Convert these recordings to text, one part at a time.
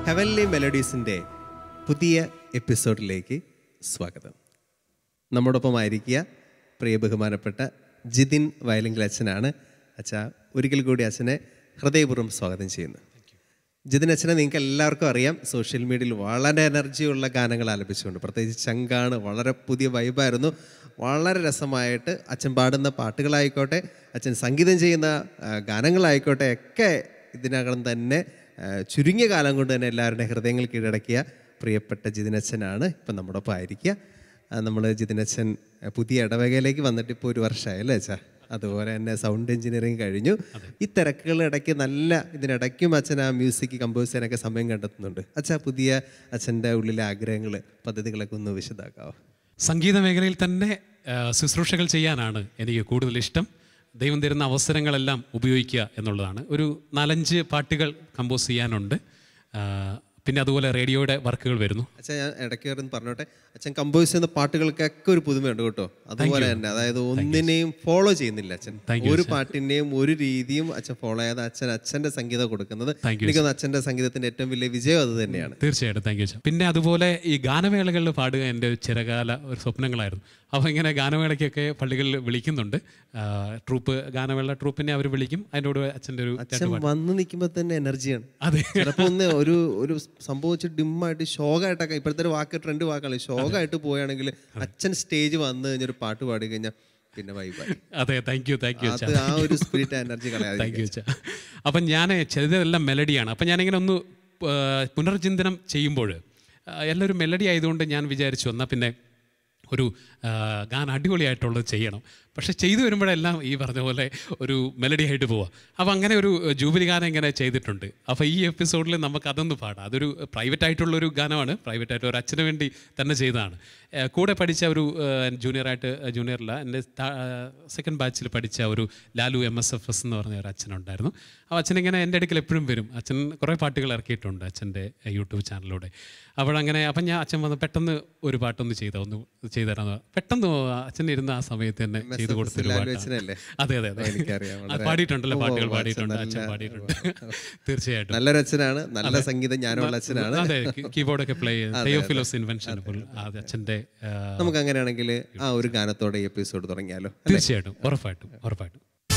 Heavenly മെലഡീസിൻ്റെ പുതിയ എപ്പിസോഡിലേക്ക് സ്വാഗതം നമ്മോടൊപ്പം ആയിരിക്കുക പ്രിയ ബഹുമാനപ്പെട്ട ജിതിൻ വയലിംഗിൽ അച്ഛനാണ് അച്ഛ ഒരിക്കൽ കൂടി അച്ഛനെ ഹൃദയപൂർവ്വം സ്വാഗതം ചെയ്യുന്നു ജിതിൻ അച്ഛനെ നിങ്ങൾക്ക് എല്ലാവർക്കും അറിയാം സോഷ്യൽ മീഡിയയിൽ വളരെ എനർജിയുള്ള ഗാനങ്ങൾ ആലപിച്ചുകൊണ്ട് പ്രത്യേകിച്ച് ചങ്കാണ് വളരെ പുതിയ വൈബായിരുന്നു വളരെ രസമായിട്ട് അച്ഛൻ പാടുന്ന പാട്ടുകളായിക്കോട്ടെ അച്ഛൻ സംഗീതം ചെയ്യുന്ന ആ, ഗാനങ്ങളായിക്കോട്ടെ ഒക്കെ ഇതിനകം തന്നെ ആ, ചുരുങ്ങിയ കാലം കൊണ്ട് തന്നെ എല്ലാവരുടെയും ഹൃദയങ്ങൾ കീഴടക്കിയ പ്രിയപ്പെട്ട ജിതിനച്ഛനാണ് ഇപ്പം നമ്മുടെ ഒപ്പം ആയിരിക്കുക നമ്മൾ ജിതിനച്ഛൻ ആ, പുതിയ ഇടവകയിലേക്ക് വന്നിട്ട് ഇപ്പോൾ ഒരു വർഷമായി അല്ലേ അച്ഛാ അതുപോലെ തന്നെ സൗണ്ട് എഞ്ചിനീയറിംഗ് കഴിഞ്ഞു ഈ തിരക്കുകളുടെ ഇടയ്ക്ക് നല്ല ഇതിനിടയ്ക്കും അച്ഛൻ ആ മ്യൂസിക് കമ്പോസ് ചെയ്യാനൊക്കെ സമയം കണ്ടെത്തുന്നുണ്ട് അച്ഛാ പുതിയ അച്ഛൻ്റെ ഉള്ളിലെ ആഗ്രഹങ്ങൾ പദ്ധതികളൊക്കെ ഒന്ന് വിശദമാക്കാവോ സംഗീത മേഖലയിൽ തന്നെ ആ, ശുശ്രൂഷകൾ ചെയ്യാനാണ് എനിക്ക് കൂടുതൽ ഇഷ്ടം ദൈവം തരുന്ന അവസരങ്ങളെല്ലാം ഉപയോഗിക്കുക എന്നുള്ളതാണ് ഒരു നാലഞ്ച് പാട്ടുകൾ കമ്പോസ് ചെയ്യാനുണ്ട് ആ, പിന്നെ അതുപോലെ റേഡിയോയുടെ വർക്കുകൾ വരുന്നു അച്ഛൻ ഞാൻ ഇടയ്ക്ക് കയറി പറഞ്ഞോട്ടെ അച്ഛൻ കമ്പോസ് ചെയ്യുന്ന പാട്ടുകൾക്കൊക്കെ ഒരു പുതുമയുണ്ട് കേട്ടോ അതുപോലെ തന്നെ അതായത് ഒന്നിനെയും ഫോളോ ചെയ്യുന്നില്ല അച്ഛൻ Thank you, ഒരു പാട്ടിന്റെയും ഒരു രീതിയും അച്ഛൻ ഫോളോ ചെയ്യാതെ അച്ഛൻ അച്ഛൻ്റെ സംഗീതം കൊടുക്കുന്നത് Thank you, എനിക്കൊന്ന് അച്ഛൻ്റെ സംഗീതത്തിന്റെ ഏറ്റവും വലിയ വിജയം അത് തന്നെയാണ് തീർച്ചയായിട്ടും താങ്ക് യു പിന്നെ അതുപോലെ ഈ ഗാനമേളകളിൽ പാടുക എൻ്റെ ഒരു ചിരകാല ഒരു സ്വപ്നങ്ങളായിരുന്നു അപ്പോൾ ഇങ്ങനെ ഗാനമേളയ്ക്കൊക്കെ പള്ളികളിൽ വിളിക്കുന്നുണ്ട് ആ, ട്രൂപ്പ് ഗാനമേള ട്രൂപ്പിനെ അവർ വിളിക്കും അതിൻ്റെ കൂടെ അച്ഛൻ്റെ ഒരു അച്ഛൻ വന്ന് നിൽക്കുമ്പോൾ തന്നെ എനർജിയാണ് അതെ ചിലപ്പോൾ ഒന്ന് ഒരു ഒരു സംഭവിച്ച് ഡിമ്മായിട്ട് ഷോകായിട്ടൊക്കെ ഇപ്പോഴത്തെ ഒരു വാക്ക് ട്രെൻഡ് വാക്കാണ് ഷോകായിട്ട് പോവുകയാണെങ്കിൽ അച്ഛൻ സ്റ്റേജ് വന്ന് കഴിഞ്ഞൊരു പാട്ട് പാടി കഴിഞ്ഞാൽ പിന്നെ വൈബായി അതെ താങ്ക് യു താങ്ക് യു അത് ആ ഒരു സ്പിരിറ്റ് എനർജി കളയാതെ താങ്ക് യു അച്ഛാ അപ്പം ഞാൻ ചിലതെല്ലാം മെലഡിയാണ് അപ്പം ഞാനിങ്ങനെ ഒന്ന് ആ, പുനർചിന്തനം ചെയ്യുമ്പോൾ ആ, എല്ലാം ഒരു മെലഡി ആയതുകൊണ്ട് ഞാൻ വിചാരിച്ചു എന്നാൽ പിന്നെ ഒരു ആ, ഗാനം അടിപൊളിയായിട്ടുള്ളത് ചെയ്യണം പക്ഷെ ചെയ്തു വരുമ്പോഴെല്ലാം ഈ പറഞ്ഞ പോലെ ഒരു മെലഡി ആയിട്ട് പോവാം അപ്പോൾ അങ്ങനെ ഒരു ജൂബിലി ഗാനം ഇങ്ങനെ ചെയ്തിട്ടുണ്ട് അപ്പോൾ ഈ എപ്പിസോഡിൽ നമുക്ക് അതൊന്ന് പാടാം അതൊരു പ്രൈവറ്റ് ആയിട്ടുള്ളൊരു ഗാനമാണ് പ്രൈവറ്റ് ആയിട്ട് ഒരു അച്ഛന് വേണ്ടി തന്നെ ചെയ്തതാണ് ഏ, കൂടെ പഠിച്ച ഒരു ജൂനിയറായിട്ട് ജൂനിയറില്ല എൻ്റെ സെക്കൻഡ് ബാച്ചിൽ പഠിച്ച ഒരു Lalu M S F S എന്ന് പറഞ്ഞ ഒരു അച്ഛനുണ്ടായിരുന്നു ആ അച്ഛനിങ്ങനെ എൻ്റെ അടുക്കൽ എപ്പോഴും വരും അച്ഛൻ കുറേ പാട്ടുകൾ ഇറക്കിയിട്ടുണ്ട് അച്ഛൻ്റെ യൂട്യൂബ് ചാനലിലൂടെ അപ്പോഴങ്ങനെ അപ്പം ഞാൻ അച്ഛൻ വന്ന് പെട്ടെന്ന് ഒരു പാട്ടൊന്ന് ചെയ്ത ഒന്ന് ചെയ്തു തരാമെന്ന് പെട്ടെന്ന് അച്ഛൻ ഇരുന്ന ആ സമയത്ത് തന്നെ ചെയ്തു കൊടുത്തൊരു ലാലു പാട്ടാണ് അച്ഛനല്ലേ? അതെ അതെ അതെ എനിക്കറിയാം, ആ, വളരെ- പാടിയിട്ടുണ്ടല്ലോ ഓ, പാട്ടുകൾ അച്ഛൻ പാടിയിട്ടുണ്ട് നല്ല- അച്ഛൻ പാടിയിട്ടുണ്ട് തീർച്ചയായിട്ടും നല്ലൊരു അച്ഛനാണ് നല്ല സംഗീതം ഞാനുള്ള അച്ഛനാണ് അതെ കീബോർഡൊക്കെ പ്ലേ തെയോഫിലോസ് ഇൻവെൻഷൻ അത് അച്ഛൻ്റെ ആ, നമുക്ക് അങ്ങനെയാണെങ്കിൽ ആ ഒരു ഗാനത്തോടെ ഈ എപ്പിസോഡ് തുടങ്ങിയാലോ തീർച്ചയായിട്ടും ഉറപ്പായിട്ടും ഉറപ്പായിട്ടും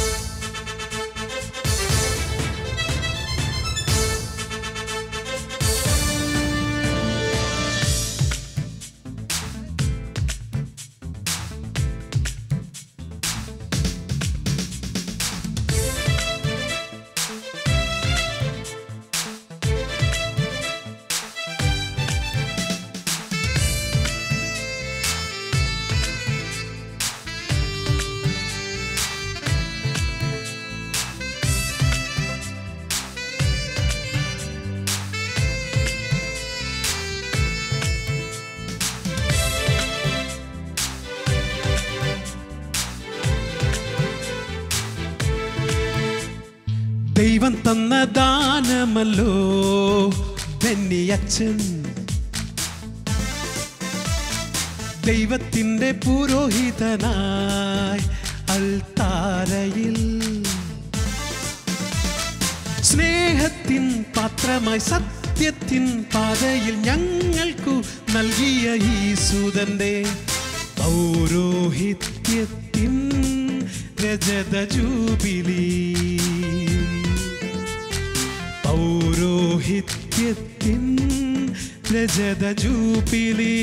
ദൈവം തന്ന ദാനമല്ലോ ധന്യച്ചൻ ദൈവത്തിൻ്റെ പുരോഹിതനായി അൽത്താരയിൽ സ്നേഹത്തിൻ പാത്രമായി സത്യത്തിൻ പാതയിൽ ഞങ്ങൾക്കു നൽകിയ ഈ സുതന്റെ പൗരോഹിത്യത്തിൻ രജത ജൂബിലി പൗരോഹിത്യത്തിൻ രജത ജൂബിലി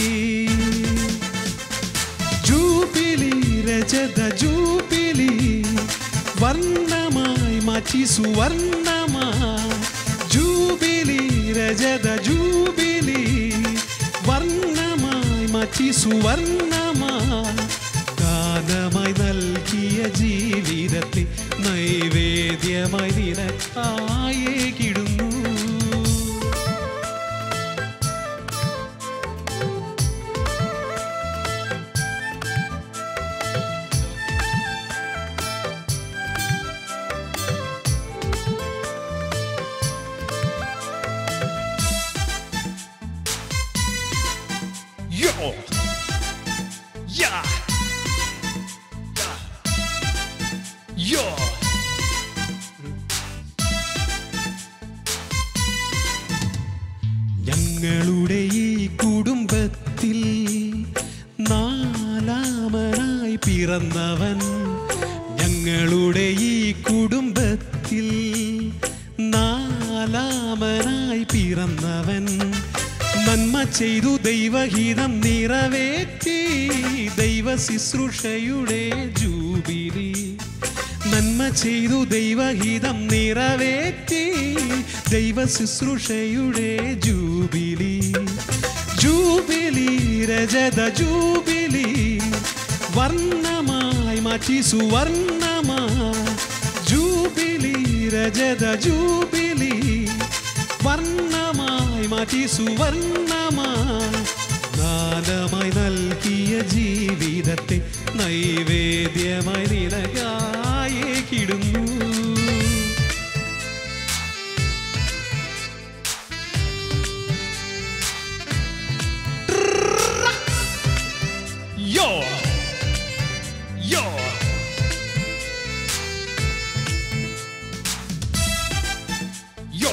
ജൂബിലി രജത ജൂബിലി വർണ്ണമായി മാറ്റി സുവർണമായി ജൂബിലി രജത ജൂബിലി വർണ്ണമായി മാറ്റി സുവർണമായി ദാനമായി നൽകിയ ജീവിതത്തെ നൈവേദ്യമായി നിനക്കായേ കിടുന്നു Yo! Yeah! Yeah! Yo! ഞങ്ങളുടെ ഈ കുടുംബത്തിൽ നാലാമനായി പിറന്നവൻ ഞങ്ങളുടെ ഈ കുടുംബത്തിൽ നാലാമനായി പിറന്നവൻ നന്മ ചെയ്തു ദൈവഹിതം നിറവേറ്റി ദൈവ ശുശ്രൂഷയുടെ ജൂബിലി നന്മ ചെയ്തു ദൈവഹിതം നിറവേറ്റി ദൈവ ശുശ്രൂഷയുടെ ജൂബിലി ജൂബിലി രജത ജൂബിലി വർണ്ണമായി മാറ്റി സുവർണമായി ജൂബിലി രജത ജൂബിലി വർണ്ണമായി മാറ്റി സുവർണമായി ദാനമായി നൽകിയ ജീവിതത്തെ നൈവേദ്യമായി നിനകായേ കിടുന്നു Yo! Yo! Yo!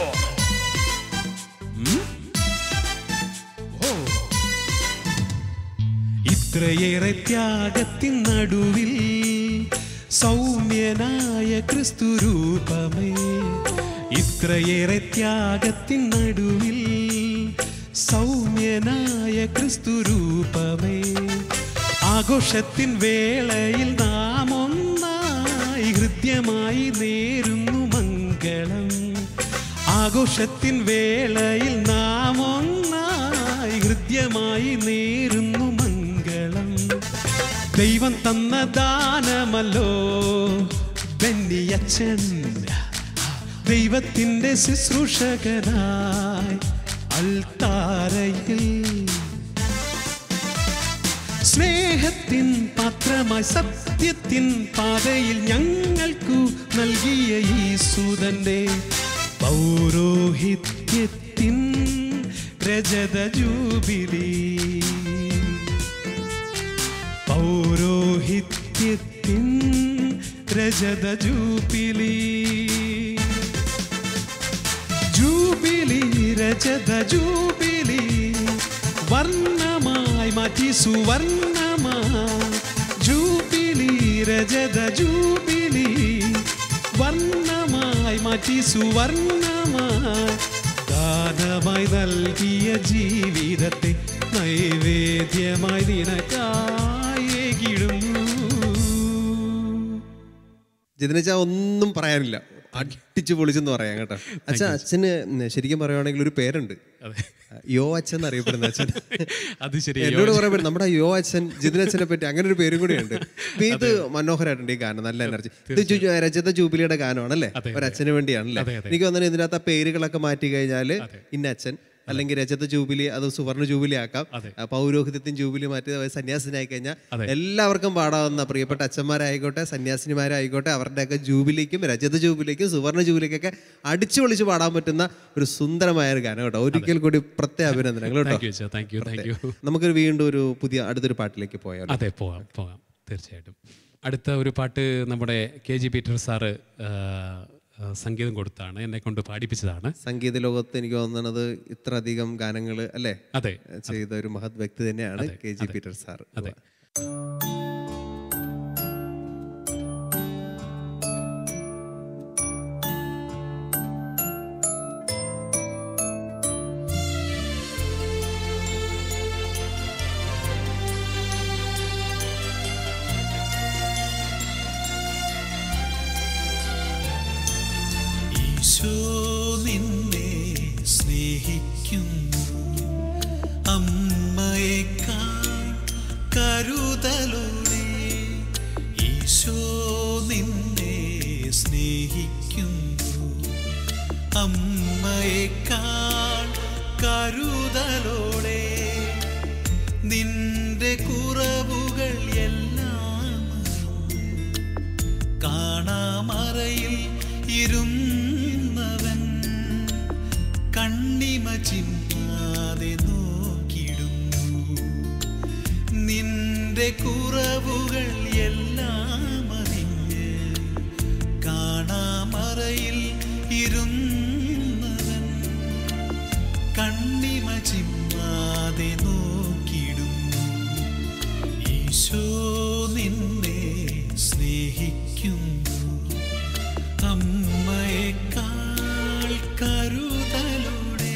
ഇത്രയേറെ ത്യാഗത്തിൻ നടുവിൽ സൗമ്യനായ ക്രിസ്തു രൂപമേ ഇത്രയേറെ ത്യാഗത്തിൻ നടുവിൽ സൗമ്യനായ ക്രിസ്തു രൂപമേ ആഘോഷത്തിൻ വേളയിൽ നാം ഒന്നായി ഹൃദ്യമായി നേരുന്നു മംഗളം ആഘോഷത്തിൻ വേളയിൽ നാം ഒന്നായി ഹൃദ്യമായി നേരുന്നു മംഗളം ദൈവം തന്ന ദാനമല്ലോ ബെന്നിയച്ചൻ ദൈവത്തിൻ്റെ ശുശ്രൂഷകനായി അൾത്താരയിൽ സ്നേഹത്തിൻ പാത്രമായി സത്യത്തിൻ പാതയിൽ ഞങ്ങൾക്കു നൽകിയ ഈ സുതന്റെ പൗരോഹിത്യത്തിൻ രജത ജൂബിലി പൗരോഹിത്യത്തിൻ രജത ജൂബിലി ജൂബിലി രജത ജൂബിലി വർണ്ണമായി മാറ്റി സുവർണമായി ജൂബിലി രജത ജൂബിലി വർണ്ണമായി മാറ്റി സുവർണമായി ദാനമായി നൽകിയ ജീവിതത്തെ നൈവേദ്യമായി നിനക്കായേകിടുന്നു ജിതിനച്ച ഒന്നും പറയാനില്ല അടിച്ചു പൊളിച്ചെന്ന് പറയാം കേട്ടോ അച്ഛാ അച്ഛന് ശരിക്കും പറയുവാണെങ്കിൽ ഒരു പേരുണ്ട് യോ അച്ഛൻ എന്നറിയപ്പെടുന്ന അച്ഛൻ അത് ശരി എന്നോട് കുറെ പേര് നമ്മുടെ യോ അച്ഛൻ ജിതിനച്ഛനെ പറ്റി അങ്ങനെ ഒരു പേരും കൂടിയുണ്ട് അപ്പൊ ഇത് മനോഹരമായിട്ടുണ്ട് ഈ ഗാനം നല്ല എനർജി ഇത് ജു- രജത ജൂബിലിയുടെ ഗാനമാണല്ലേ അതെ, ഒരു അച്ഛന് വേണ്ടിയാണല്ലേ അതെ, അതെ. എനിക്ക് തോന്നുന്നു ഇതിനകത്ത് ആ പേരുകളൊക്കെ മാറ്റി കഴിഞ്ഞാല് ഇന്ന അച്ഛൻ അല്ലെങ്കിൽ രജത ജൂബിലി അത് സുവർണ ജൂബിലി ആക്കാം അതെ. ആ പൗരോഹിത്യത്തിൻ ജൂബിലി മാറ്റി അത് സന്യാസിനായി കഴിഞ്ഞാൽ അതെ. എല്ലാവർക്കും പാടാവുന്ന പ്രിയപ്പെട്ട അച്ഛന്മാരായിക്കോട്ടെ സന്യാസിനിമാരായിക്കോട്ടെ അവരുടെയൊക്കെ ജൂബിലിക്കും രജത ജൂബിലിക്കും സുവർണ ജൂബിലിക്കൊക്കെ അടിച്ചു പൊളിച്ച് പാടാൻ പറ്റുന്ന ഒരു സുന്ദരമായ ഒരു ഗാനം കേട്ടോ ഒരിക്കൽ കൂടി പ്രത്യേക അഭിനന്ദനങ്ങൾ കേട്ടോ thank you thank you thank you നമുക്കൊരു വീണ്ടും ഒരു പുതിയ അടുത്തൊരു പാട്ടിലേക്ക് പോയാലോ അതെ പോകാം പോകാം തീർച്ചയായിട്ടും അടുത്ത ഒരു പാട്ട് നമ്മുടെ കെ ജി പീറ്റർ സാറ് ആ, ആ, സംഗീതം കൊടുത്താണ് എന്നെ കൊണ്ട് പാടിപ്പിച്ചതാണ് സംഗീത ലോകത്ത് എനിക്ക് തോന്നുന്നത് ഇത്രയധികം ഗാനങ്ങൾ അല്ലേ അതെ ചെയ്ത ഒരു മഹത് വ്യക്തി തന്നെയാണ് കെ ജി പീറ്റർ സാർ അതെ ഈശോ നിന്നെ സ്നേഹിക്കുന്നു അമ്മയേക്കാൾ കരുതലോടെ ഈശോ നിന്നെ സ്നേഹിക്കുന്നു അമ്മയേക്കാൾ കരുതലോടെ നിന്റെ കുറവുകൾ എല്ലാം അറിഞ്ഞ് കാണാമറയിൽ ഇരുന്നവൻ കണ്ണിമ ചിമ്മാതെ നോക്കിടുന്നു നിന്റെ കുറവുകൾ എല്ലാം അറിഞ്ഞ് കാണാമറയിൽ ഇരുന്നവൻ കണ്ണിമ ചിമ്മാതെ നോക്കിടുന്നു ഈശോ നിന്നെ സ്നേഹിക്കുന്നു അമ്മയെക്കാൾ കരുതലോടെ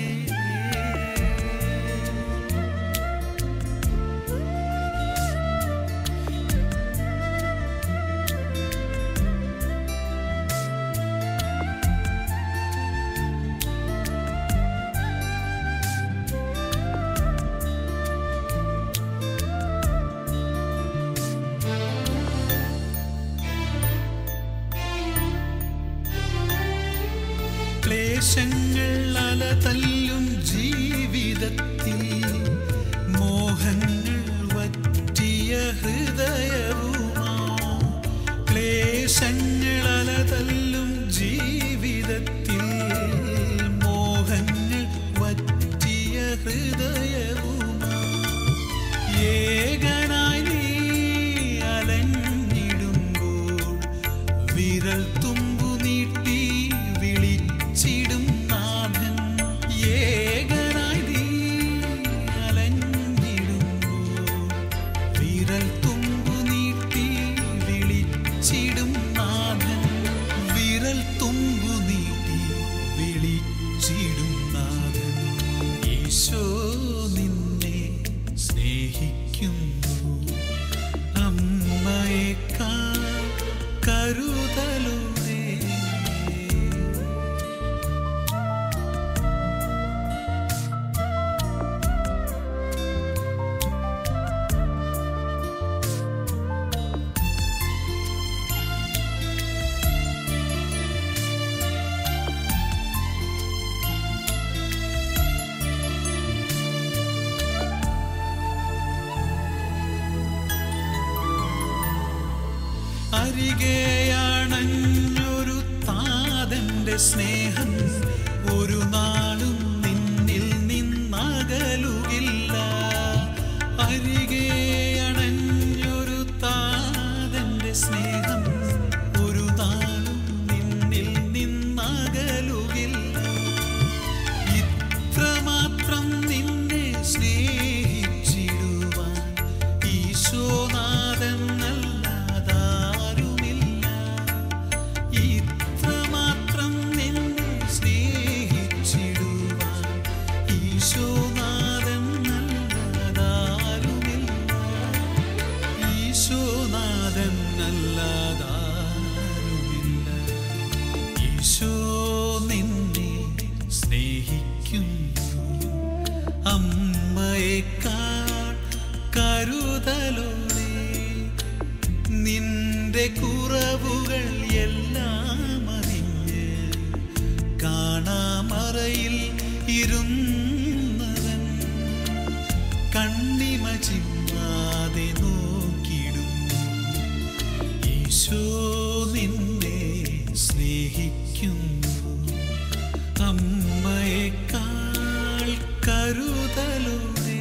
ക്ലേശങ്ങൾ അലതല്ലും ജീവിതത്തിൽ മോഹങ്ങൾ വറ്റിയ ഹൃദയവുമാ ക്ലേശങ്ങൾ അലതല്ലും ജീവിതത്തിൽ മോഹങ്ങൾ വറ്റിയ ഹൃദയവുമാ ഏകനായി നീ അലഞ്ഞിടുമ്പോൾ വിരൽ തുമ്പു നീട്ടി വിളിച്ചിടും നാഥൻ ഏകനായി നീ അലഞ്ഞിടുമ്പോൾ വിരൽ തുമ്പു നീട്ടി വിളിച്ചിടും നാഥൻ വിരൽ തുമ്പു നീട്ടി വിളിച്ചിടും നാഥൻ ഈശോ നിന്നെ സ്നേഹിക്കുന്നു അമ്മയെക്കാൾ കരുതലോടെ അരികെയാണഞ്ഞൊരു താതന്റെ സ്നേഹം ഒരു നാളും നിന്നിൽ നിന്നകലുകില്ല അരികെയണഞ്ഞൊരു താതന്റെ സ്നേഹം ഒരു നാളും നിന്നിൽ നിന്നകലുകില്ല ഇത്രമാത്രം നിന്നെ സ്നേഹിച്ചിടുവാൻ ഈശോനാഥൻ അല്ലാതാരുമില്ല ഇത്രമാത്രം നിന്നെ സ്നേഹിച്ചിടുവാൻ ഈശോനാഥൻ അല്ലാതാരുമില്ല ഈശോനാഥൻ അല്ലാതാരുമില്ല ഈശോ നിന്നെ സ്നേഹിക്കുന്നു അമ്മയെക്കാൾ കരുതലോടെ നിന്റെ കുറവുകൾ എല്ലാം അറിഞ്ഞ് കാണാമറയിൽ ഇരുന്നവൻ കണ്ണിമ ചിമ്മാതെ നോക്കിടുന്നു ഈശോ നിന്നെ സ്നേഹിക്കുന്നു അമ്മയെക്കാൾ കരുതലോടെ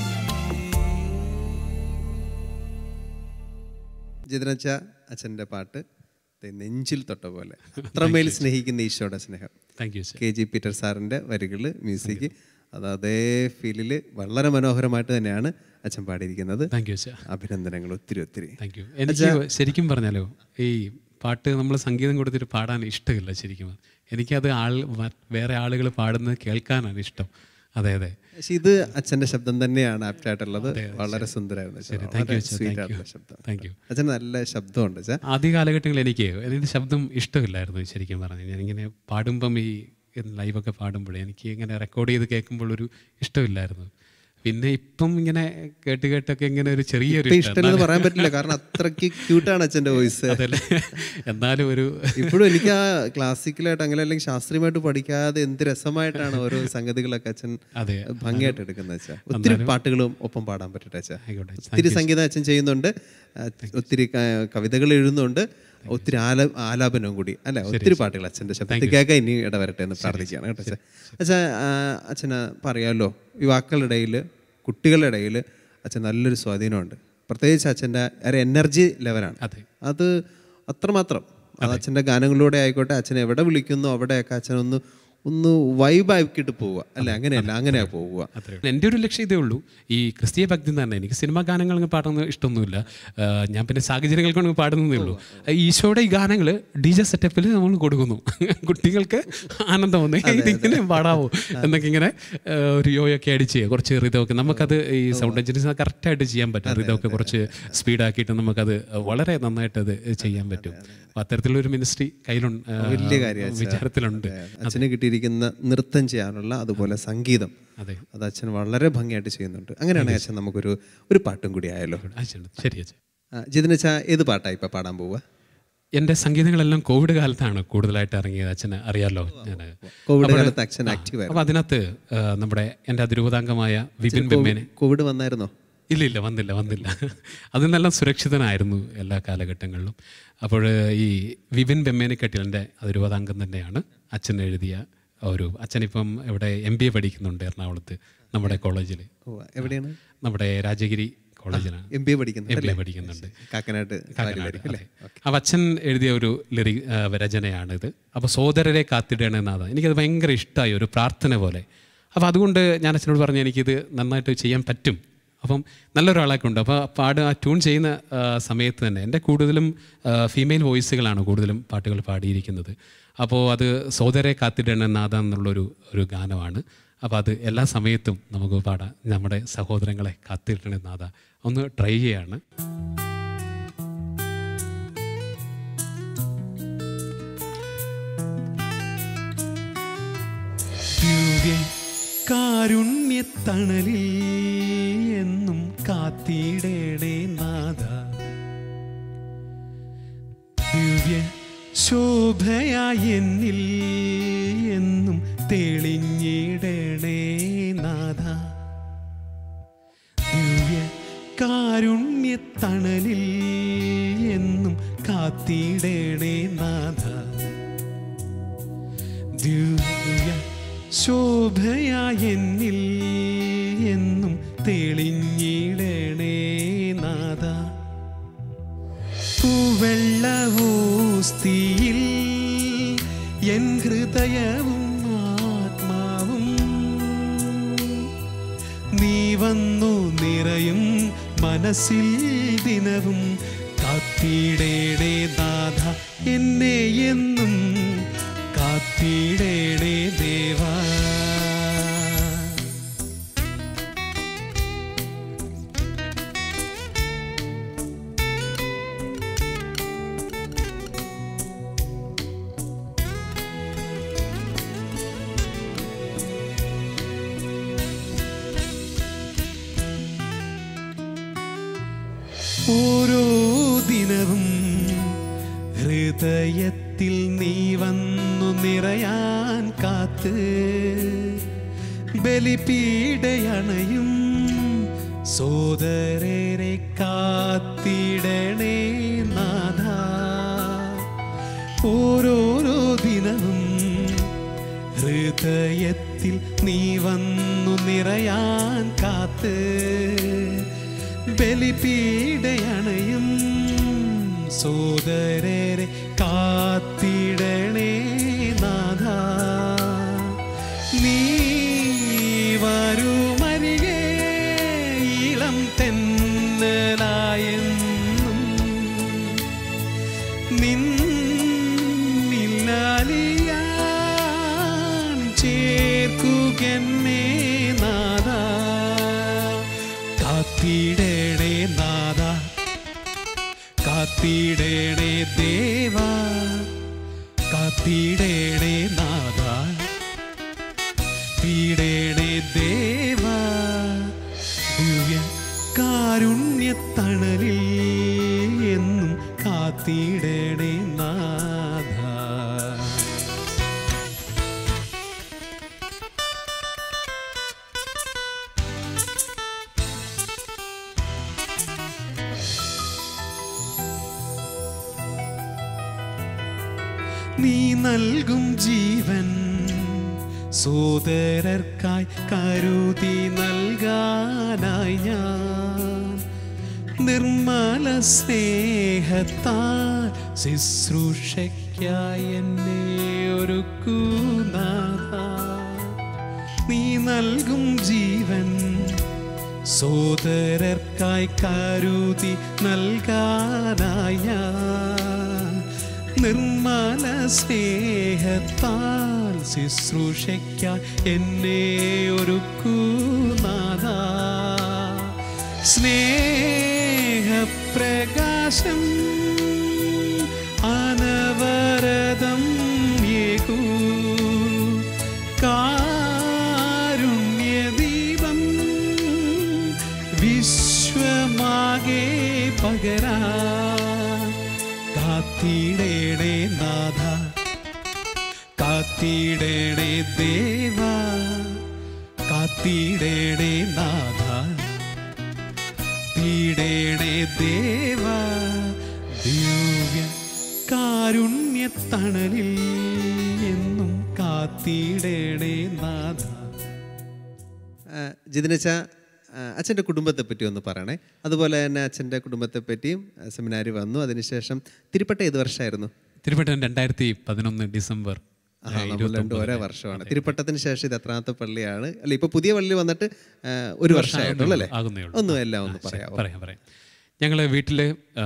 ജിതനച്ച അച്ഛൻ്റെ പാട്ട് ദേ നെഞ്ചിൽ തൊട്ട പോലെ അത്രമേൽ സ്നേഹിക്കുന്ന ഈശോയുടെ സ്നേഹം thank you sir K G Peter സാറിൻ്റെ വരികൾ മ്യൂസിക് അത് അതേ ഫീലിൽ വളരെ മനോഹരമായിട്ട് തന്നെയാണ് അച്ഛൻ പാടിയിരിക്കുന്നത് താങ്ക് യു സർ അഭിനന്ദനങ്ങൾ ഒത്തിരി ഒത്തിരി താങ്ക് യു എനിക്ക് ശരിക്കും പറഞ്ഞാലോ ഈ പാട്ട് നമ്മൾ സംഗീതം കൊടുത്തിട്ട് പാടാൻ ഇഷ്ടമില്ല ശരിക്കും എനിക്കത് ആൾ മ- വേറെ ആളുകൾ പാടുന്നത് കേൾക്കാനാണ് ഇഷ്ടം അതെ അതെ പക്ഷെ ഇത് അച്ഛൻ്റെ ശബ്ദം തന്നെയാണ് ആപ്റ്റായിട്ടുള്ളത് വളരെ സുന്ദരമായിരുന്നു അച്ഛൻ. ശരി താങ്ക് യു വളരെ അച്ഛാ sweet താങ്ക് യു ആയിട്ടുള്ള ശബ്ദം താങ്ക് യു അച്ഛൻ നല്ല ശബ്ദമുണ്ട് അച്ഛാ ആദ്യ കാലഘട്ടങ്ങളിൽ എനിക്ക് എൻ്റെ ശബ്ദം ഇഷ്ടമില്ലായിരുന്നു ശരിക്കും പറഞ്ഞു ഞാനിങ്ങനെ പാടുമ്പം ഈ ലൈവൊക്കെ പാടുമ്പോഴേ എനിക്ക് ഇങ്ങനെ റെക്കോർഡ് ചെയ്ത് കേൾക്കുമ്പോൾ ഒരു ഇഷ്ടമില്ലായിരുന്നു പിന്നെ ഇപ്പം ഇങ്ങനെ കേട്ട് കേട്ടൊക്കെ ഇങ്ങനെ ഒരു ചെറിയൊരു ഇപ്പൊ ഇഷ്ടം. ഇഷ്ടമെന്ന് പറയാൻ പറ്റില്ല കാരണം അത്രയ്ക്ക് ക്യൂട്ടാണ് അച്ഛൻ്റെ വോയിസ് അതല്ലേ എന്നാലും ഒരു ഇപ്പോഴും എനിക്ക് ആ ക്ലാസിക്കലായിട്ട് അങ്ങനെ അല്ലെങ്കിൽ ശാസ്ത്രീയമായിട്ട് പഠിക്കാതെ എന്ത് രസമായിട്ടാണ് ഓരോ സംഗതികളൊക്കെ അച്ഛൻ അതെ ഭംഗിയായിട്ട് എടുക്കുന്നത് വെച്ചാൽ ഒത്തിരി പാട്ടുകളും ഒപ്പം പാടാൻ പറ്റട്ടെ അച്ഛാ ആയിക്കോട്ടെ ഒത്തിരി സംഗീതം അച്ഛൻ ചെയ്യുന്നുണ്ട് ആ, ഒത്തിരി ക- കവിതകൾ എഴുതുന്നുണ്ട് ഒത്തിരി ആല ആലാപനവും കൂടി അല്ലെ ഒത്തിരി പാട്ടുകൾ അച്ഛൻ്റെ ശബ്ദത്തിൽ കേൾക്കാൻ ഇനി ഇടവരട്ടെ എന്ന് പ്രാർത്ഥിക്കുകയാണ് കേട്ടോ അച്ഛൻ അച്ഛാ ആ, അച്ഛന് പറയാമല്ലോ യുവാക്കളുടെ ഇടയിൽ കുട്ടികളുടെ ഇടയിൽ അച്ഛൻ നല്ലൊരു സ്വാധീനമുണ്ട് പ്രത്യേകിച്ച് അച്ഛൻ്റെ ഒരു എനർജി ലെവലാണ് അതെ അത് അത്രമാത്രം അത് അച്ഛൻ്റെ ഗാനങ്ങളിലൂടെ ആയിക്കോട്ടെ അച്ഛൻ എവിടെ വിളിക്കുന്നു അവിടെയൊക്കെ അച്ഛനൊന്ന് ഒന്ന് വൈബാക്കിയിട്ട് പോവുക അല്ല അങ്ങനെയല്ല അങ്ങനെയാ പോവുക അത്രേ ഉള്ളൂ. എൻ്റെ ഒരു ലക്ഷ്യം ഇതേ ഉള്ളൂ ഈ ക്രിസ്തീയ ഭക്തി എന്ന് പറഞ്ഞാൽ എനിക്ക് സിനിമാ ഗാനങ്ങൾ അങ്ങ് പാടുന്നത് ഇഷ്ടമൊന്നുമില്ല ആ, ഞാൻ പിന്നെ സാഹചര്യങ്ങൾ കൊണ്ട് പാടുന്നതേ ഉള്ളൂ ഈശോയുടെ ഈ ഗാനങ്ങൾ ഡി ജെ സെറ്റപ്പിൽ നമ്മൾ കൊടുക്കുന്നു കുട്ടികൾക്ക് ആനന്ദം വന്നു "ഏയ്, ഇതിങ്ങനെ പാടാവോ എന്നൊക്കെ ഇങ്ങനെ ആ, ഒരു യോയൊക്കെ അടിച്ച് കുറച്ച് റിതമൊക്കെ നമുക്കത് ഈ സൗണ്ട് എഞ്ചിനീസ് കറക്റ്റായിട്ട് ചെയ്യാൻ പറ്റും റിതമൊക്കെ കുറച്ച് സ്പീഡാക്കിയിട്ട് നമുക്കത് വളരെ നന്നായിട്ട് അത് ചെയ്യാൻ പറ്റും അപ്പോൾ അത്തരത്തിലൊരു മിനിസ്ട്രി കയ്യിലുണ്ട് ആ, വലിയ കാര്യം വിചാരത്തിലുണ്ട് അച്ഛന് കിട്ടിയിരിക്കുന്ന നൃത്തം ചെയ്യാനുള്ള അതുപോലെ സംഗീതം അതെ അത് അച്ഛൻ വളരെ ഭംഗിയായിട്ട് ചെയ്യുന്നുണ്ട് അങ്ങനെയാണെങ്കിൽ അച്ഛൻ നമുക്കൊരു ഒരു പാട്ടും കൂടി ആയല്ലോ അച്ഛൻ ശരി അച്ഛൻ ജിതിനച്ച ഏത് പാട്ടാണ് ഇപ്പം പാടാൻ പോവുക എൻ്റെ സംഗീതങ്ങളെല്ലാം കോവിഡ് കാലത്താണ് കൂടുതലായിട്ട് ഇറങ്ങിയത് അച്ഛന് അറിയാലോ ഞാൻ കോവിഡ് കാലത്ത് അച്ഛൻ ആക്റ്റീവ് അപ്പോൾ അതിനകത്ത് ആ, നമ്മുടെ എൻ്റെ അതിരൂപതാംഗമായ വിപിൻ ബെമ്മേനെ കോവിഡ് വന്നായിരുന്നോ ഇല്ല ഇല്ല വന്നില്ല വന്നില്ല അതിൽ നിന്നെല്ലാം സുരക്ഷിതനായിരുന്നു എല്ലാ കാലഘട്ടങ്ങളിലും അപ്പോൾ ഈ വിപിൻ ബെമ്മേനെ കെട്ടിൽ എൻ്റെ അതിരൂപതാംഗം തന്നെയാണ് അച്ഛൻ എഴുതിയ ഒരു അച്ഛനിപ്പം ഇവിടെ എം ബി എ പഠിക്കുന്നുണ്ട് എറണാകുളത്ത് നമ്മുടെ കോളേജിൽ ഓ എവിടെയാണ് നമ്മുടെ രാജഗിരി കോളേജിലാണ് എം ബി എ പഠിക്കുന്നത് എം ബി എ പഠിക്കുന്നുണ്ട് കാക്കനാട്ട് വാലിയിലായിരിക്കും അല്ലേ അപ്പോൾ അച്ഛൻ എഴുതിയ ഒരു ലിറി ആ, രചനയാണിത് അപ്പോൾ സോദരരെ കാത്തിടണ എന്നാണ് എനിക്കത് ഭയങ്കര ഇഷ്ടമായി ഒരു പ്രാർത്ഥന പോലെ അപ്പോൾ അതുകൊണ്ട് ഞാൻ അച്ഛനോട് പറഞ്ഞു എനിക്കിത് നന്നായിട്ട് ചെയ്യാൻ പറ്റും അപ്പം നല്ലൊരാളെ കൊണ്ട് അപ്പോൾ പാട് ആ ട്യൂൺ ചെയ്യുന്ന ആ, സമയത്ത് തന്നെ എൻ്റെ കൂടുതലും ഫീമെയിൽ വോയിസുകളാണ് കൂടുതലും പാട്ടുകൾ പാടിയിരിക്കുന്നത് അപ്പോൾ അത് സോദരെ കാത്തിടണ നാഥ എന്നുള്ളൊരു ഒരു ഗാനമാണ് അപ്പോൾ അത് എല്ലാ സമയത്തും നമുക്ക് പാടാം നമ്മുടെ സഹോദരങ്ങളെ കാത്തിടണ നാഥ ഒന്ന് ട്രൈ ചെയ്യാണ് ദിവ്യ കാരുണ്യത്തണലിൽ എന്നും കാത്തിടേണേ നാഥ ദിവ്യ ശോഭയായി എന്നിൽ എന്നും തെളിഞ്ഞിടണേ നാഥ ദിവ്യ കാരുണ്യത്തണലിൽ എന്നും കാത്തിടേണേ നാഥ ദിവ്യ ശോഭയായ എന്നിൽ എന്നും തെളിഞ്ഞിടണേ നാഥ പൂവെള്ളവൂസ്തിയിൽ എൻ ഹൃദയവും ആത്മാവും നീ വന്നു നിറയും മനസ്സിൽ ദിനവും കാത്തിടേടേ നാഥ എന്നെ എന്നും കാത്തിടേടേ ദേവാ ഓരോ ദിനവും ഹൃദയത്തിൽ നീ വന്നു നിറയാൻ കാത്ത് ബലിപീഡയണയും സോദരരെ കാത്തിടണേ നാഥ ഓരോരോ ദിനവും ഹൃദയത്തിൽ നീ വന്നു നിറയാൻ കാത്ത് ബലിപീഡയണയും സോദരരെ കാത്തിടണേ നാഥ നീ വരുമരികെ ഇളം തെന്നലായെന്നും നിന്നില്ലാലിയാൻ ചേർക്കുകെന്നേ നാദ കാത്തിടേടേ നാദ കാത്തിടേടേ ദേവാ കാത്തിടേടേ നാദ തീടേടേ ദേവാ ദിവ്യ കാരുണ്യത്തണലിൽ എന്നും കാത്തിടേടേ നാഥ നീ നൽകും ജീവൻ സോദരർക്കായി കരുതി നൽകാനായി ഞാൻ നിർമ്മല സ്നേഹത്താൽ ശുശ്രൂഷയ്ക്കായി എന്നെ ഒരുക്കുനാഥ നീ നൽകും ജീവൻ സോദരർക്കായി കരുതി നൽകാനായി ഞാൻ നിർമ്മല സ്നേഹത്താൽ ശുശ്രൂഷയ്ക്കായി എന്നെ ഒരുക്കുനാഥ സ്നേഹപ്രകാശം അനവരതം യേകൂ കാരുണ്യദീപം വിശ്വമാകെ പകരാ കാത്തിടേണേ നാഥ കാത്തിടേണേ ദേവ കാത്തിടേണേ നാഥ തീടേണേ ദേവ ദിവ്യ കാരുണ്യത്തണലിൽ എന്നും കാത്തിടേണേ നാഥ ആ, ജിതിനച്ച അച്ഛൻ്റെ കുടുംബത്തെ പറ്റി ഒന്ന് പറയണേ അതുപോലെ തന്നെ അച്ഛൻ്റെ കുടുംബത്തെ പറ്റിയും ആ, സെമിനാരി വന്നു അതിനുശേഷം തിരുപ്പട്ട ഏത് വർഷമായിരുന്നു തിരുവട്ടം രണ്ടായിരത്തി പതിനൊന്ന് ഡിസംബർ ആ, നമ്മൾ രണ്ടും ഒരേ വർഷമാണ് തിരുപ്പട്ടത്തിന് ശേഷം ഇത് എത്രാമത്തെ പള്ളിയാണ് അല്ല ഇപ്പൊ പുതിയ പള്ളി വന്നിട്ട് ആ, ഒരു വർഷമായിട്ടുള്ളൂ അല്ലേ ആകുന്നേ ഉള്ളൂ. ഒന്നും എല്ലാം ഒന്ന് പറയാമോ പറയാം പറയാം ഞങ്ങൾ വീട്ടിൽ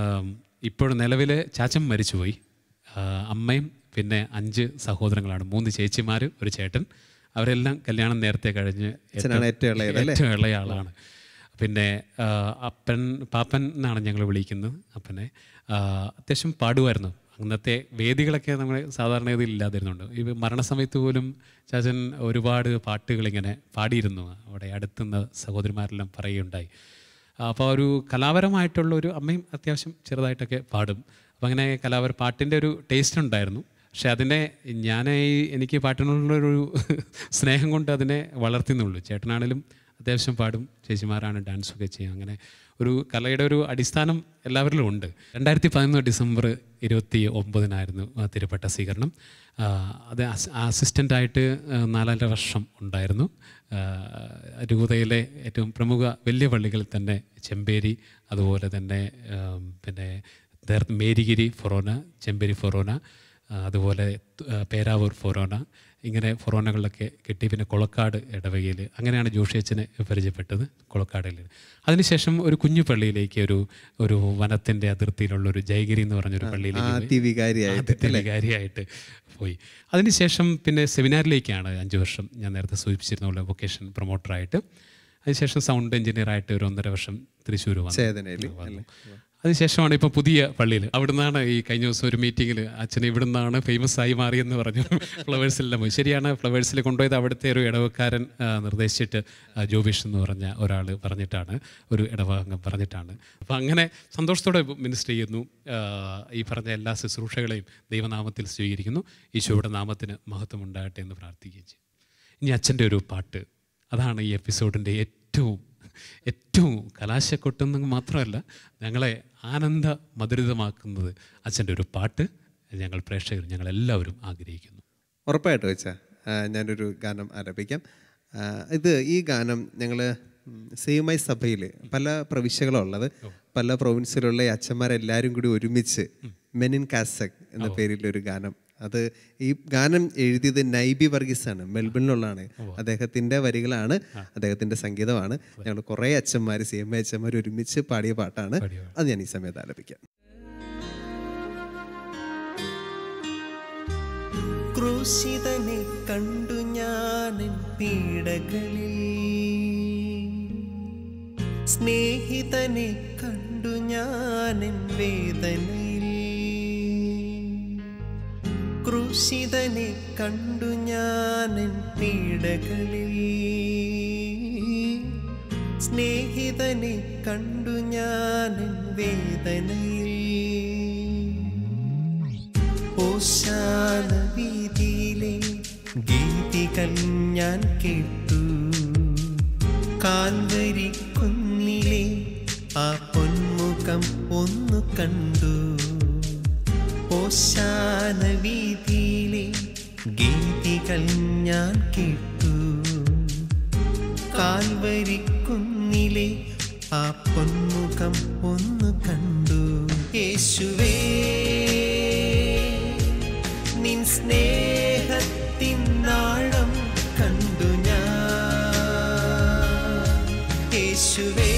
ഇപ്പോൾ നിലവിൽ ചാച്ചൻ മരിച്ചുപോയി ആ, അമ്മയും പിന്നെ അഞ്ച് സഹോദരങ്ങളാണ് മൂന്ന് ചേച്ചിമാർ ഒരു ചേട്ടൻ അവരെല്ലാം കല്യാണം നേരത്തെ കഴിഞ്ഞ് അച്ഛനാണ് ഏറ്റവും ഇളയത് അല്ലേ? ഏറ്റവും ഇളയ ആളാണ് പിന്നെ ആ, അപ്പൻ പാപ്പൻ എന്നാണ് ഞങ്ങൾ വിളിക്കുന്നത് അപ്പനെ ആ, അത്യാവശ്യം പാടുമായിരുന്നു അന്നത്തെ വേദികളൊക്കെ നമ്മൾ സാധാരണ ഇതിൽ ഇല്ലാതിരുന്നുണ്ട് ഈ മരണസമയത്ത് പോലും ചാച്ചൻ ഒരുപാട് പാട്ടുകൾ ഇങ്ങനെ പാടിയിരുന്നു അവിടെ അടുത്തുനിന്ന് സഹോദരിമാരെല്ലാം പറയുകയുണ്ടായി അപ്പോൾ ഒരു കലാപരമായിട്ടുള്ള ഒരു അമ്മയും അത്യാവശ്യം ചെറുതായിട്ടൊക്കെ പാടും അപ്പോൾ അങ്ങനെ കലാപര പാട്ടിൻ്റെ ഒരു ടേസ്റ്റ് ഉണ്ടായിരുന്നു പക്ഷെ അതിനെ ഞാൻ ഈ എനിക്ക് പാട്ടിനുള്ളൊരു സ്നേഹം കൊണ്ട് അതിനെ വളർത്തുന്നുള്ളൂ ചേട്ടനാണേലും അത്യാവശ്യം പാടും ചേച്ചിമാരാണ് ഡാൻസൊക്കെ ചെയ്യും അങ്ങനെ ഒരു കലയുടെ ഒരു അടിസ്ഥാനം എല്ലാവരിലും ഉണ്ട് രണ്ടായിരത്തി പതിനൊന്ന് ഡിസംബർ ഇരുപത്തി ഒമ്പതിനായിരുന്നു ആ തിരുപ്പട്ട സ്വീകരണം ആ, അത് അസ് അസിസ്റ്റൻ്റായിട്ട് നാലര വർഷം ഉണ്ടായിരുന്നു ആ, രൂപതയിലെ ഏറ്റവും പ്രമുഖ വലിയ പള്ളികളിൽ തന്നെ ചെമ്പേരി അതുപോലെ തന്നെ ആം, പിന്നെ നേർ- മേരിഗിരി ഫൊറോന ചെമ്പേരി ഫൊറോന ആ, അതുപോലെ തു- ആ, പേരാവൂർ ഫൊറോന ഇങ്ങനെ ഫൊറോനകളിലൊക്കെ കിട്ടി പിന്നെ കൊളക്കാട് ഇടവകയിൽ അങ്ങനെയാണ് ജോഷി അച്ഛനെ പരിചയപ്പെട്ടത് കൊളക്കാടിൽ അതിനുശേഷം ഒരു കുഞ്ഞു പള്ളിയിലേക്ക് ഒരു ഒരു വനത്തിൻ്റെ അതിർത്തിയിലുള്ള ഒരു ജയഗിരി എന്ന് പറഞ്ഞൊരു പള്ളിയിലേക്ക് പോയി. ആദ്യ വികാരിയായിട്ട് ആദ്യത്തെ വികാരിയായിട്ട് പോയി അതിനുശേഷം പിന്നെ സെമിനാറിലേക്കാണ് അഞ്ച് വർഷം ഞാൻ നേരത്തെ സൂചിപ്പിച്ചിരുന്ന പോലെ വൊക്കേഷൻ പ്രൊമോട്ടറായിട്ട് അതിനുശേഷം സൗണ്ട് എഞ്ചിനീയറായിട്ട് ഒരു ഒന്നര വർഷം തൃശ്ശൂർ വന്നു ചേതനയിൽ വന്നു അതിനുശേഷമാണ് ഇപ്പോൾ പുതിയ പള്ളിയിൽ അവിടുന്നാണ് ഈ കഴിഞ്ഞ ദിവസം ഒരു മീറ്റിങ്ങിൽ അച്ഛൻ ഇവിടുന്നാണ് ഫേമസ് ആയി മാറിയെന്ന് പറഞ്ഞു ഫ്ലവേഴ്സിലെല്ലാം പോയി ശരിയാണ് ഫ്ലവേഴ്സിൽ കൊണ്ടുപോയത് അവിടുത്തെ ഒരു ഇടവക്കാരൻ ആ, നിർദ്ദേശിച്ചിട്ട് ആ, ജോബിഷ് എന്ന് പറഞ്ഞ ഒരാൾ പറഞ്ഞിട്ടാണ് ഒരു ഇടവകാംഗം പറഞ്ഞിട്ടാണ് അപ്പോൾ അങ്ങനെ സന്തോഷത്തോടെ മിനിസ്റ്റർ ചെയ്യുന്നു ആ, ഈ പറഞ്ഞ എല്ലാ ശുശ്രൂഷകളെയും ദൈവനാമത്തിൽ സ്വീകരിക്കുന്നു ഈശോയുടെ നാമത്തിന് മഹത്വം ഉണ്ടാകട്ടെ എന്ന് പ്രാർത്ഥിക്കുകയും ചെയ്യും ഇനി അച്ഛൻ്റെ ഒരു പാട്ട് അതാണ് ഈ എപ്പിസോഡിൻ്റെ ഏറ്റവും ഏറ്റവും കലാശക്കൊട്ടെന്ന് മാത്രമല്ല ഞങ്ങളെ ആനന്ദ മധുരിതമാക്കുന്നത് അച്ഛൻ്റെ ഒരു പാട്ട് ഞങ്ങൾ പ്രേക്ഷകർ ഞങ്ങൾ എല്ലാവരും ആഗ്രഹിക്കുന്നു ഉറപ്പായിട്ടും വെച്ചാ ഞാനൊരു ഗാനം ആലപിക്കാം ആ, ഇത് ഈ ഗാനം ഞങ്ങൾ സേവുമായി സഭയിൽ പല പ്രവിശ്യകളുള്ളത് പല പ്രൊവിൻസിലുള്ള ഈ അച്ഛന്മാരെല്ലാവരും കൂടി ഒരുമിച്ച് മെനിൻ കാസക് എന്ന പേരിലൊരു ഗാനം അത് ഈ ഗാനം എഴുതിയത് നൈബി വർഗീസ് ആണ് മെൽബണിലുള്ളതാണ് അദ്ദേഹത്തിന്റെ വരികളാണ് അദ്ദേഹത്തിന്റെ സംഗീതമാണ് ഞങ്ങൾ കുറേ അച്ഛന്മാർ സി എം ഐ അച്ഛന്മാർ ഒരുമിച്ച് പാടിയ പാട്ടാണ് അത് ഞാൻ ഈ സമയത്ത് ആലപിക്കാം ക്രൂശിതനെ കണ്ടു ഞാനൻ പീഡകളിൽ സ്നേഹിതനെ കണ്ടു ഞാനൻ വേദനയിൽ ക്രൂശിതനെ കണ്ടു ഞാനൻ പീഡകളിൽ സ്നേഹിതനെ കണ്ടു ഞാനൻ വേദനയിൽ ഓശാന വീതിയിലെ ഗീതികൾ ഞാൻ കേട്ടു കാൽവരി കുന്നിലെ ആ പൊന്മുഖം ഒന്നു കണ്ടു ഓശാന വീതിയിലെ ഗീതികൾ ഞാൻ കേട്ടു കാൽവരി കുന്നിലെ ആ പൊന്മുഖം ഒന്ന് കണ്ടു യേശുവേ നിൻ സ്നേഹത്തിൻ നാളം കണ്ടു ഞാൻ യേശുവേ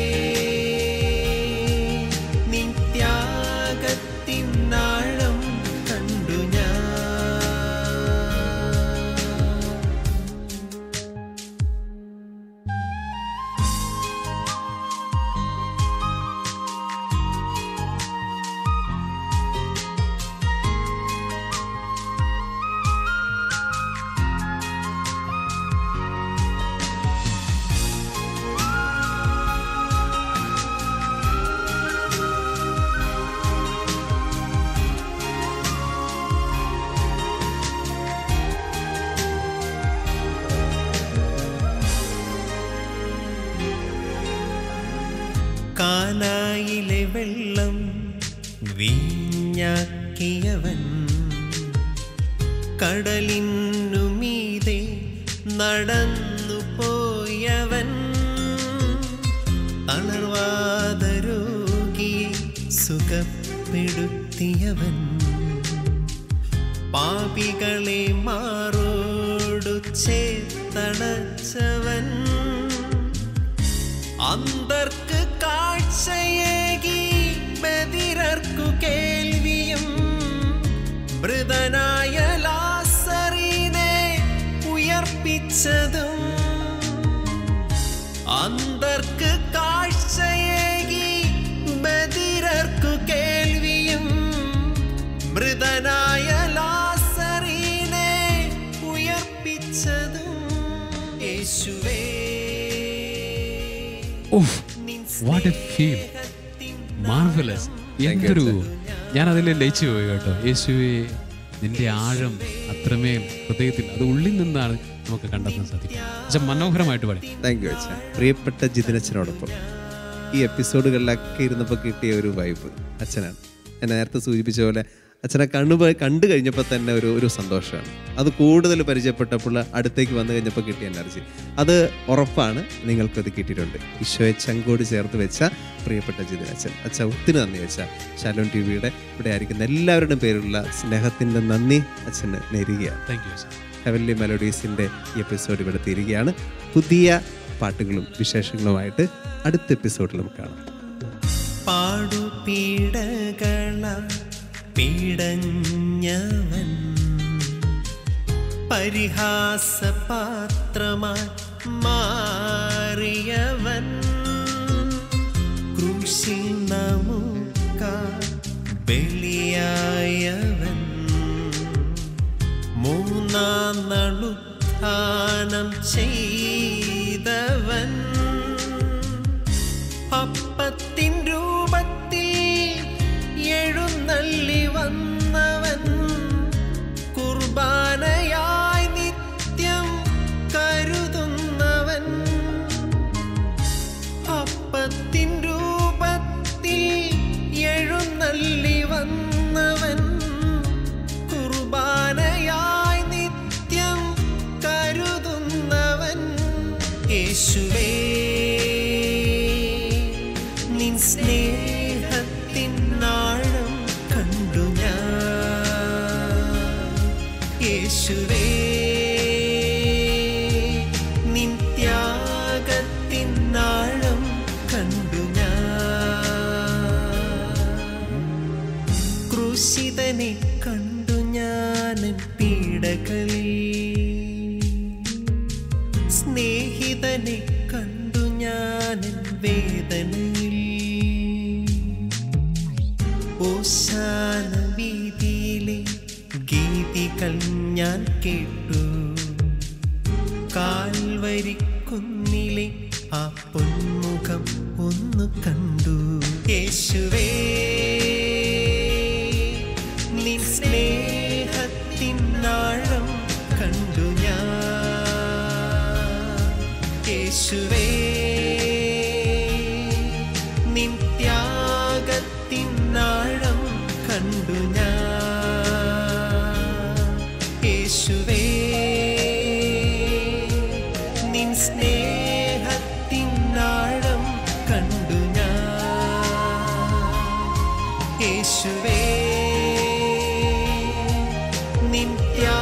നിത്യാഗത്തിനാഴം കണ്ടു ഞാൻ കാനായിലെ വെള്ളം വീഞ്ഞാക്കിയവൻ കടലിനു മീതെ നടന്നു പോയവൻ തളർവാദ രോഗിയെ സുഖപ്പെടുത്തിയവൻ പാപികളെ മാറോടു ചേത്തണച്ചവൻ അന്തർക്ക് കാഴ്ചയേകി ബദിരർക്കു കേൾവിയും മൃതനായ ലാസറിനെ ഉയർപ്പിച്ചതും അന്തർക്ക് കാഴ്ചയേകി ബദിരർക്കു കേൾവിയും മൃതനായ ലാസറിനെ ഉയർപ്പിച്ചതും യേശുവേ oh what a feel marvellous എന്തൊരു ഞാൻ അതിൽ ലയിച്ചു പോയി കേട്ടോ യേശുവെ നിന്റെ ആഴം അത്രമേൽ ഹൃദയത്തിൽ അത് ഉള്ളിൽ നിന്നാണ് നമുക്ക് കണ്ടെത്താൻ സാധിക്കും പക്ഷെ മനോഹരമായിട്ട് പാടി താങ്ക് യു അച്ഛ പ്രിയപ്പെട്ട ജിതിനച്ഛനോടൊപ്പം ഈ എപ്പിസോഡുകളിലൊക്കെ ഇരുന്നപ്പോൾ കിട്ടിയ ഒരു വൈബ് അച്ഛനാണ് ഞാൻ നേരത്തെ സൂചിപ്പിച്ച പോലെ അച്ഛനെ കണ്ടു കണ്ടു കഴിഞ്ഞപ്പോൾ തന്നെ ഒരു ഒരു സന്തോഷമാണ് അത് കൂടുതൽ പരിചയപ്പെട്ടപ്പോൾ അടുത്തേക്ക് വന്നു കഴിഞ്ഞപ്പോൾ കിട്ടിയ എനർജി അത് ഉറപ്പാണ് നിങ്ങൾക്കത് കിട്ടിയിട്ടുണ്ട് ഈശോയെ ചങ്കോട് ചേർത്ത് വെച്ച പ്രിയപ്പെട്ട ജിതിനച്ഛൻ അച്ഛ ഒത്തിരി നന്ദി വെച്ച ശാലോൺ ടി വിയുടെ ഇവിടെ ആയിരിക്കുന്ന എല്ലാവരുടെയും പേരിലുള്ള സ്നേഹത്തിൻ്റെ നന്ദി അച്ഛന് നേരുകയാണ് താങ്ക് യു ഹെവൻലി മെലഡീസിൻ്റെ ഈ എപ്പിസോഡ് ഇവിടെ തീരുകയാണ് പുതിയ പാട്ടുകളും വിശേഷങ്ങളുമായിട്ട് അടുത്ത എപ്പിസോഡിൽ നമുക്ക് കാണാം പാടുപീഡകള പീഡഞ്ഞവൻ പരിഹാസപാത്രമായി മാറിയവൻ ക്രൂശിൽ നമുക്ക ബലിയായവൻ മൂന്നാം നളുത്ഥാനം ചെയ്തവൻ അപ്പത്തിൻ രൂപത്തിൽ എഴുന്നള്ളി വന്നവൻ കുർബാനയായി നിത്യം കരുതുന്നവൻ അപ്പത്തിൻ രൂപത്തിൽ എഴുന്നള്ളി വന്നവൻ കുർബാനയായി നിത്യം കരുതുന്നവൻ യേശുവേ നിൻ സ്നേഹത്തിൻ നാളം കണ്ടു ഞാൻ യേശുവേ നിൻ ത്യാഗത്തിൻ നാളം കണ്ടു ഞാൻ ക്രൂശിതനെ കണ്ടു ഞാൻ പീഡകളിൽ സ്നേഹിതനെ കണ്ടു ഞാൻ വേദനയിൽ ഓശാന വീതിയിലെ ഗീതികൾ ഞാൻ കേട്ടു കാൽവരിക്കുന്നിലെ ആ പൊന്മുഖം ഒന്ന് കണ്ടു യേശുവേ നിൻ സ്നേഹത്തിൻ നാളം കണ്ടു ഞാൻ യേശുവേ നിൻ ത്യാഗത്തിൻ നാളം കണ്ടു ഞാൻ യേശുവേ നിൻ സ്നേഹത്തിൻ നാളം കണ്ടു ഞാൻ യേശുവേ നിൻ ത്യാ